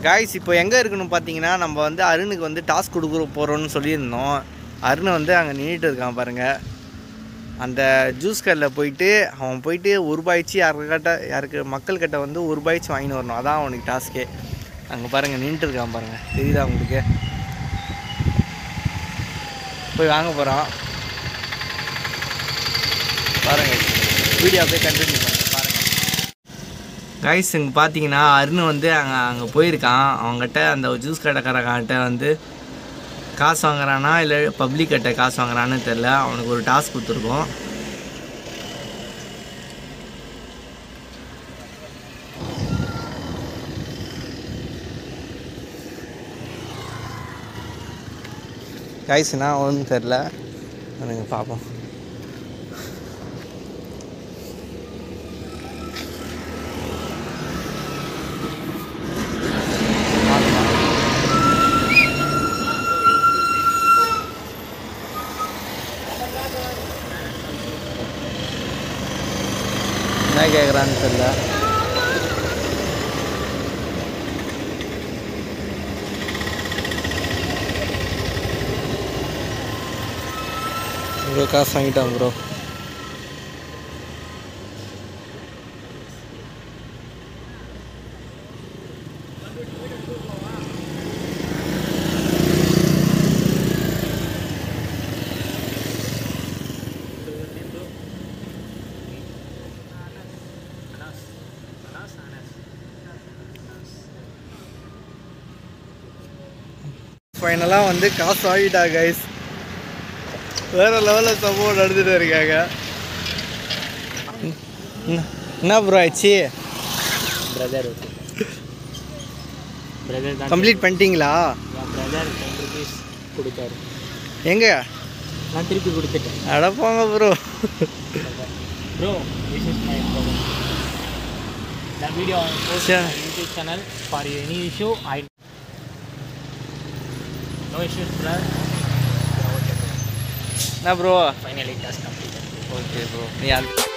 Guys இப்போ எங்கே இருக்கணும் பார்த்தீங்கன்னா நம்ம வந்து அருணுக்கு வந்து டாஸ்க் கொடுக்க போகிறோம்னு சொல்லியிருந்தோம் அருண் வந்து அங்கே நின்றுட்டு இருக்கான் பாருங்கள் அந்த ஜூஸ் கடையில் போயிட்டு அவன் போயிட்டு ஒரு ரூபாய்ச்சி யாருக்கிட்ட யாருக்கு மக்கள்கிட்ட வந்து ஒரு ரூபாய்ச்சி வாங்கின்னு வரணும் அதான் அவனுக்கு டாஸ்க்கே அங்கே பாருங்கள் நின்றுட்டு இருக்கான் பாருங்கள் தெரியுதா உங்களுக்கு போய் வாங்க போகிறான் பாருங்கள் வீடியோ அப்படியே கண்டினியூ பண்ணுங்க பாருங்கள் கைஸ் இங்கே பார்த்தீங்கன்னா அருண் வந்து அங்கே அங்கே போயிருக்கான் அவங்ககிட்ட அந்த ஜூஸ் கடைக்காரங்கிட்ட வந்து காசு வாங்குறானா இல்லை பப்ளிக் கிட்ட காசு வாங்குறான்னு தெரில அவனுக்கு ஒரு டாஸ்க் கொடுத்துருக்கோம் கைஸ்னா ஒன்றும் தெரில எனக்கு பார்ப்போம் என்ன கேட்குறான்னு தெரில ப்ரோ காசு வாங்கிட்டான் ப்ரோ ஃபைனலாக வந்து காசு வாங்கிட்டா கைஸ் வேற லெவலில் சம்பவம் நடந்துட்டு இருக்காங்க என்ன- என்ன ப்ரோ ஆச்சு பிரதர் பிரதர் தான் கம்ப்ளீட் பண்ணிட்டீங்களா என் பிரதர் டென் ருபீஸ் கொடுத்தாரு எங்க நான் திருப்பி கொடுத்துட்டேன் அட போங்க bro bro this is my brother The video on post Sure. my YouTube channel for any issue. I no issues, brother. என்ன bro Finally, task completed. Okay bro நீ அது